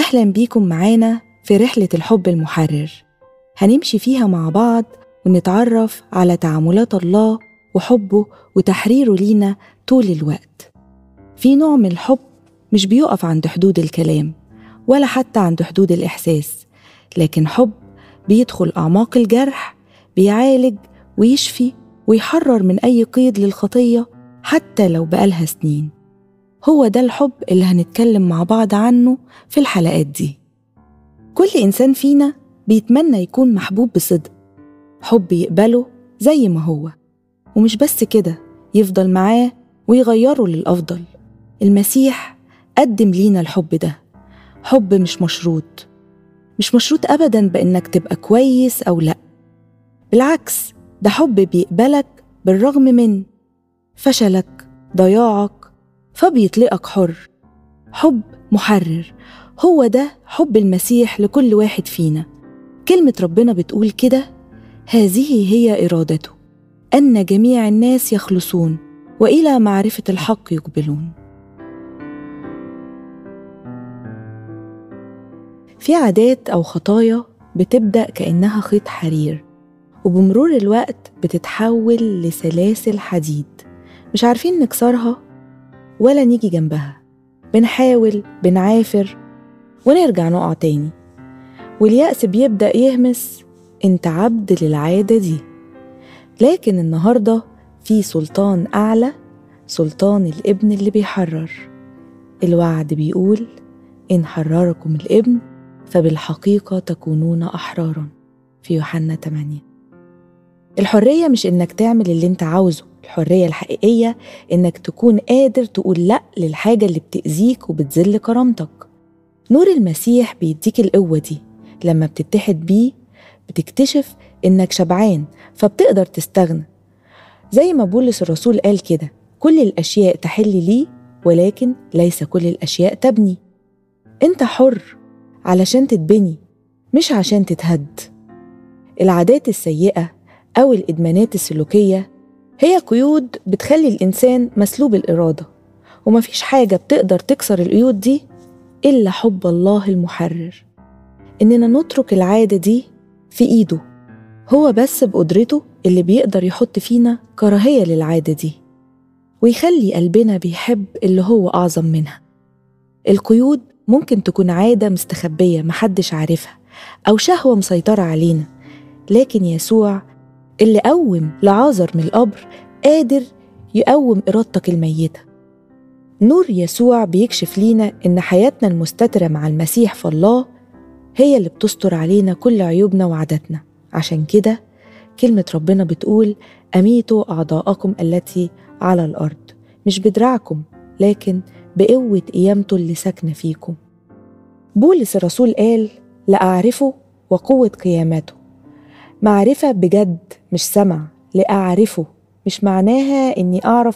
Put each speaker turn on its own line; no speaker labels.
أهلا بيكم معانا في رحلة الحب المحرر هنمشي فيها مع بعض ونتعرف على تعاملات الله وحبه وتحريره لينا طول الوقت في نوع من الحب مش بيقف عند حدود الكلام ولا حتى عند حدود الإحساس لكن حب بيدخل أعماق الجرح بيعالج ويشفي ويحرر من أي قيد للخطية حتى لو بقالها سنين هو ده الحب اللي هنتكلم مع بعض عنه في الحلقات دي كل إنسان فينا بيتمنى يكون محبوب بصدق حب يقبله زي ما هو ومش بس كده يفضل معاه ويغيره للأفضل المسيح قدم لينا الحب ده حب مش مشروط مش مشروط أبدا بإنك تبقى كويس أو لأ بالعكس ده حب بيقبلك بالرغم من فشلك ضياعك فبيطلقك حر حب محرر هو ده حب المسيح لكل واحد فينا كلمة ربنا بتقول كده هذه هي إرادته أن جميع الناس يخلصون وإلى معرفة الحق يقبلون في عادات أو خطايا بتبدأ كأنها خيط حرير وبمرور الوقت بتتحول لسلاسل حديد مش عارفين نكسرها ولا نيجي جنبها بنحاول بنعافر ونرجع نقع تاني واليأس بيبدأ يهمس انت عبد للعادة دي لكن النهاردة في سلطان أعلى سلطان الابن اللي بيحرر الوعد بيقول إن حرركم الابن فبالحقيقة تكونون أحرارا في يوحنا 8 الحرية مش إنك تعمل اللي أنت عاوزه الحرية الحقيقية إنك تكون قادر تقول لأ للحاجة اللي بتأذيك وبتذل كرامتك نور المسيح بيديك القوة دي لما بتتحد بيه بتكتشف إنك شبعان فبتقدر تستغنى زي ما بولس الرسول قال كده كل الأشياء تحل لي ولكن ليس كل الأشياء تبني أنت حر علشان تتبني مش عشان تتهد العادات السيئة أو الإدمانات السلوكية هي قيود بتخلي الإنسان مسلوب الإرادة ومفيش حاجة بتقدر تكسر القيود دي إلا حب الله المحرر إننا نترك العادة دي في إيده هو بس بقدرته اللي بيقدر يحط فينا كراهية للعادة دي ويخلي قلبنا بيحب اللي هو أعظم منها القيود ممكن تكون عادة مستخبية محدش عارفها أو شهوة مسيطرة علينا لكن يسوع اللي قوم لعازر من القبر قادر يقوم إرادتك الميتة نور يسوع بيكشف لينا إن حياتنا المستترة مع المسيح في الله هي اللي بتستر علينا كل عيوبنا وعاداتنا عشان كده كلمة ربنا بتقول أميتوا أعضاءكم التي على الأرض مش بدراعكم لكن بقوة قيامته اللي ساكنة فيكم بولس الرسول قال لأعرفه وقوة قيامته معرفة بجد مش سمع لأعرفه مش معناها إني أعرف